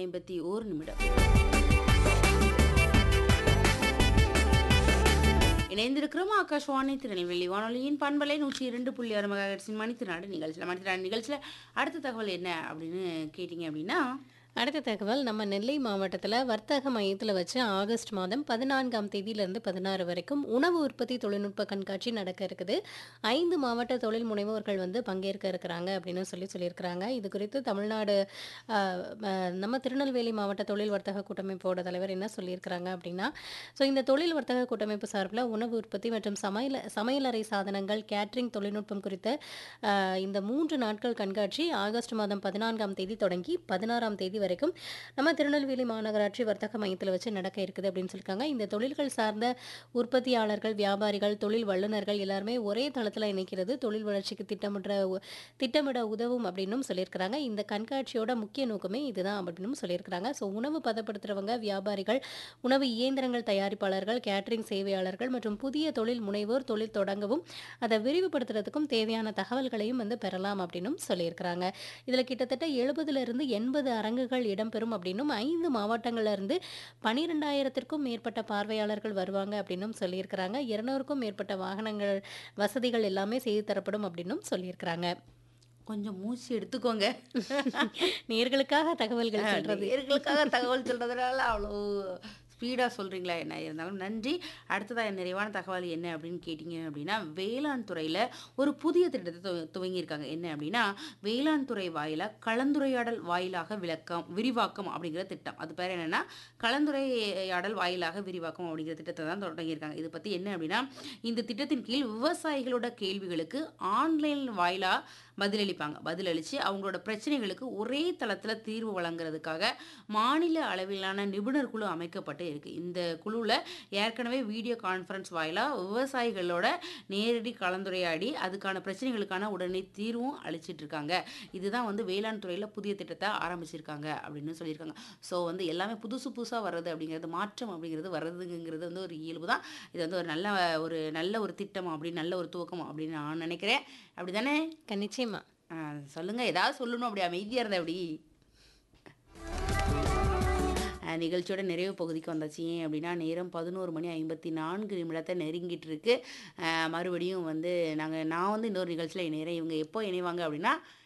ஐம்பத்தி ஓரு நிமிடம் இணைந்திருக்கிறோம் ஆகாஷ்வாணி திருநெல்வேலி வானொலியின் பண்பலை நூற்றி இரண்டு புள்ளி ஆறு மெகாஹெர்ட்ஸின் மணித்திருநாடு நிகழ்ச்சியில் மணித்திருநாடு நிகழ்ச்சியில் அடுத்த தகவல் என்ன அப்படின்னு கேட்டிங்க அப்படின்னா அடுத்த தகவல் நம்ம நெல்லை மாவட்டத்தில் வர்த்தக மையத்தில் வச்சு ஆகஸ்ட் மாதம் பதினான்காம் தேதியிலிருந்து பதினாறு வரைக்கும் உணவு உற்பத்தி தொழில்நுட்ப கண்காட்சி நடக்க இருக்குது ஐந்து மாவட்ட தொழில் முனைவோர்கள் வந்து பங்கேற்க இருக்கிறாங்க அப்படின்னு சொல்லி சொல்லியிருக்கிறாங்க இது குறித்து தமிழ்நாடு ஆஹ், ஆஹ், நம்ம திருநெல்வேலி மாவட்ட தொழில் வர்த்தக கூட்டமைப்போட தலைவர் என்ன சொல்லியிருக்கிறாங்க அப்படின்னா ஸோ இந்த தொழில் வர்த்தக கூட்டமைப்பு சார்பில் உணவு உற்பத்தி மற்றும் சமையல் சமையலறை சாதனங்கள் கேட்ரிங் தொழில்நுட்பம் குறித்த ஆஹ், இந்த மூன்று நாட்கள் கண்காட்சி ஆகஸ்ட் மாதம் பதினான்காம் தேதி தொடங்கி பதினாறாம் தேதி வரைக்கும் நம்ம திருநெல்வேலி மாநகராட்சி வர்த்தக மையத்தில் வச்சு நடக்க இருக்குது அப்படின்னு சொல்லியிருக்காங்க இந்த தொழில்கள் சார்ந்த உற்பத்தியாளர்கள் வியாபாரிகள் தொழில் வல்லுநர்கள் எல்லாருமே ஒரே தளத்தில் இணைக்கிறது தொழில் வளர்ச்சிக்கு திட்டமிடுற உ- திட்டமிட உதவும் அப்படின்னும் சொல்லியிருக்கிறாங்க இந்த கண்காட்சியோட முக்கிய நோக்கமே இதுதான் அப்படின்னும் சொல்லியிருக்கிறாங்க ஸோ உணவு பதப்படுத்துறவங்க வியாபாரிகள் உணவு இயந்திரங்கள் தயாரிப்பாளர்கள் கேட்டரிங் சேவையாளர்கள் மற்றும் புதிய தொழில் முனைவோர் தொழில் தொடங்கவும் அதை விரிவுபடுத்துறதுக்கும் தேவையான தகவல்களையும் வந்து பெறலாம் அப்படின்னும் சொல்லியிருக்கிறாங்க இதில் கிட்டத்தட்ட எழுபதுல இருந்து எண்பது அரங்குகள் இடம்பெறும் அப்படின்னும் ஐந்து மாவட்டங்கள்ல இருந்து பனிரெண்டாயிரத்திற்கும் மேற்பட்ட பார்வையாளர்கள் வருவாங்க அப்படின்னும் சொல்லியிருக்கிறாங்க இருநூறுக்கும் மேற்பட்ட வாகனங்கள் வசதிகள் எல்லாமே செய்து தரப்படும் அப்படின்னும் சொல்லியிருக்கிறாங்க கொஞ்சம் மூச்சு எடுத்துக்கோங்க நேர்களுக்காக தகவல்கள் சொல்றது நேயர்களுக்காக தகவல் சொல்றதுனால அவ்வளோ ஸ்பீடாக சொல்கிறீங்களா என்ன இருந்தாலும் நன்றி அடுத்ததாக நிறைவான தகவல் என்ன அப்படின்னு கேட்டிங்க அப்படின்னா வேளாண் துறையில் ஒரு புதிய திட்டத்தை துவ- துவங்கியிருக்காங்க என்ன அப்படின்னா வேளாண் துறை வாயிலாக கலந்துரையாடல் வாயிலாக விளக்கம் விரிவாக்கம் அப்படிங்கிற திட்டம் அது பேர் என்னென்னா கலந்துரையாடல் வாயிலாக விரிவாக்கம் அப்படிங்கிற திட்டத்தை தான் தொடங்கியிருக்காங்க இது பற்றி என்ன அப்படின்னா இந்த திட்டத்தின் கீழ் விவசாயிகளோட கேள்விகளுக்கு ஆன்லைன் வாயிலாக பதிலளிப்பாங்க பதிலளித்து அவங்களோட பிரச்சனைகளுக்கு ஒரே தளத்தில் தீர்வு வழங்குறதுக்காக மாநில அளவிலான நிபுணர் குழு அமைக்கப்பட்டு இருக்குது இந்த குழுவில் ஏற்கனவே வீடியோ கான்ஃபரன்ஸ் வாயிலாக விவசாயிகளோட நேரடி கலந்துரையாடி அதுக்கான பிரச்சனைகளுக்கான உடனே தீர்வும் அளிச்சிட்டு இருக்காங்க இதுதான் வந்து வேளாண் துறையில் புதிய திட்டத்தை ஆரம்பிச்சிருக்காங்க அப்படின்னு சொல்லியிருக்காங்க ஸோ வந்து எல்லாமே புதுசு புதுசாக வர்றது அப்படிங்கிறது மாற்றம் அப்படிங்கிறது வர்றதுங்கிறது வந்து ஒரு இயல்பு தான் இது வந்து ஒரு நல்ல ஒரு நல்ல ஒரு திட்டம் அப்படின்னு நல்ல ஒரு துவக்கம் அப்படின்னு நான் நினைக்கிறேன் அப்படி தானே க- நிச்சயமா சொல்லுங்க ஏதாவது சொல்லணும் அப்படி அமைதியாக இருந்த அப்படி அஹ், நிகழ்ச்சியோட நிறைவு பகுதிக்கு வந்தாச்சு ஏன் அப்படின்னா நேரம் பதினோரு மணி ஐம்பத்தி நான்கு நிமிடத்தை நெருங்கிட்டு இருக்கு அஹ், மறுபடியும் வந்து நாங்கள் நான் வந்து இன்னொரு நிகழ்ச்சியில் இணைகிறேன் இவங்க எப்போ இணைவாங்க அப்படின்னா